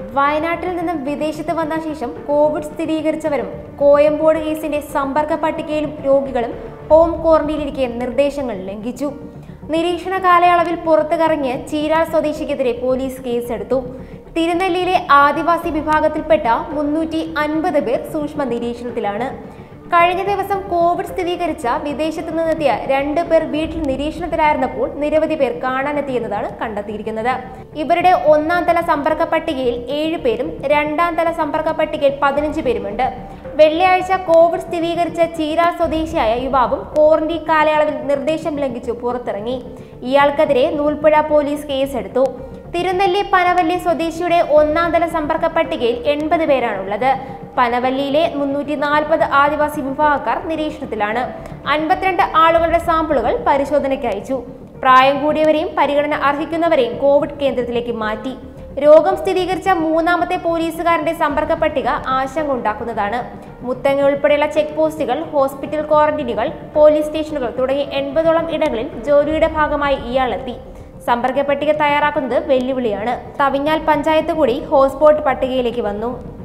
വയനാട്ടിൽ നിന്നും വിദേശത്ത് വന്ന ശേഷം കോവിഡ് സ്ഥിരീകരിച്ചവരും കോയമ്പോട് കേസിന്റെ സമ്പർക്ക പട്ടികയിലും രോഗികളും ഹോം ക്വാറന്റീനിലിരിക്കെ നിർദ്ദേശങ്ങൾ ലംഘിച്ചു നിരീക്ഷണ കാലയളവിൽ പുറത്തു കറങ്ങിയ ചീരാൾ സ്വദേശിക്കെതിരെ പോലീസ് കേസെടുത്തു തിരുനെല്ലിയിലെ ആദിവാസി വിഭാഗത്തിൽപ്പെട്ട മുന്നൂറ്റി അൻപത് പേർ സൂക്ഷ്മ നിരീക്ഷണത്തിലാണ് കഴിഞ്ഞ ദിവസം കോവിഡ് സ്ഥിരീകരിച്ച വിദേശത്തു നിന്നെത്തിയ രണ്ട് പേർ വീട്ടിൽ നിരീക്ഷണത്തിലായിരുന്നപ്പോൾ നിരവധി പേർ കാണാനെത്തിയെന്നതാണ് കണ്ടെത്തിയിരിക്കുന്നത് ഇവരുടെ ഒന്നാം തല സമ്പർക്ക പട്ടികയിൽ ഏഴ് പേരും രണ്ടാം തല സമ്പർക്ക പട്ടികയിൽ പതിനഞ്ച് പേരുമുണ്ട് വെള്ളിയാഴ്ച കോവിഡ് സ്ഥിരീകരിച്ച ചീരാ സ്വദേശിയായ യുവാവും ക്വാറന്റീൻ കാലയളവിൽ നിർദ്ദേശം ലംഘിച്ചു പുറത്തിറങ്ങി ഇയാൾക്കെതിരെ നൂൽപ്പുഴ പോലീസ് കേസെടുത്തു തിരുനെല്ലി പനവല്ലി സ്വദേശിയുടെ ഒന്നാം തല സമ്പർക്ക പട്ടികയിൽ എൺപത് പേരാണുള്ളത് പനവല്ലിയിലെ മുന്നൂറ്റി നാൽപ്പത് ആദിവാസി വിഭാഗക്കാർ നിരീക്ഷണത്തിലാണ് അൻപത്തിരണ്ട് ആളുകളുടെ സാമ്പിളുകൾ പരിശോധനയ്ക്ക് അയച്ചു പ്രായം കൂടിയവരെയും പരിഗണന അർഹിക്കുന്നവരെയും കോവിഡ് കേന്ദ്രത്തിലേക്ക് മാറ്റി രോഗം സ്ഥിരീകരിച്ച മൂന്നാമത്തെ പോലീസുകാരന്റെ സമ്പർക്ക പട്ടിക ആശങ്ക ഉണ്ടാക്കുന്നതാണ് മുത്തങ്ങ ഉൾപ്പെടെയുള്ള ചെക്ക് പോസ്റ്റുകൾ ഹോസ്പിറ്റൽ ക്വാറന്റീനുകൾ പോലീസ് സ്റ്റേഷനുകൾ തുടങ്ങി എൺപതോളം ഇടങ്ങളിൽ ജോലിയുടെ ഭാഗമായി ഇയാളെത്തി സമ്പർക്ക പട്ടിക തയ്യാറാക്കുന്നത് വെല്ലുവിളിയാണ് തവിഞ്ഞാൽ പഞ്ചായത്ത് കൂടി ഹോട്ട്സ്പോട്ട് പട്ടികയിലേക്ക് വന്നു